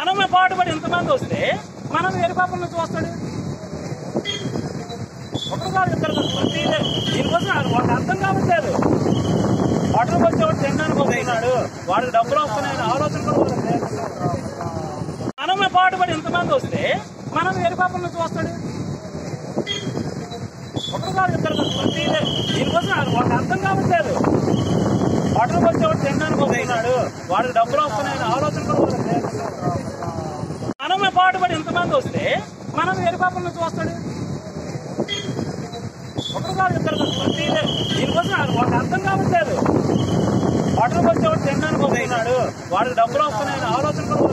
మనమే పాటుపడి ఇంతమంది వస్తే మనం వేరే పాపల నుంచి వస్తాడు ఒకరు కాదు ఇద్దరు కాదు, ప్రతిదే. దీనికోసం వాడికి అర్థం కావట్లేదు హోటల్కి వచ్చేవాడు తినడానికి వస్తున్నాడు వాడికి డబ్బులు వస్తున్నాయని ఆలోచన కూడా వాళ్ళకి లేదు. మనమే పాటుపడి ఇంతమంది వస్తే మనం వేరే పాపల నుంచి వస్తాడు ఒకరు కాదు ఇద్దరు కాదు, ప్రతిదే. దీనికోసం వాడికి అర్థం కావట్లేదు హోటల్కి వచ్చేవాడు తినడానికి వస్తున్నాడు వాడికి డబ్బులు వస్తున్నాయని ఆలోచన కూడా వాళ్ళకి లేదు. మనమే పాటుపడి ఇంతమంది వస్తే మనం వేరే పాపల నుంచి వస్తాడు ఒకరు కాదు ఇద్దరు కాదు, ప్రతిదే. దీనికోసం వాడికి అర్థం కావట్లేదు హోటల్కి వచ్చేవాడు తినడానికి వస్తున్నాడు వాడికి డబ్బులు వస్తున్నాయని ఆలోచన కూడా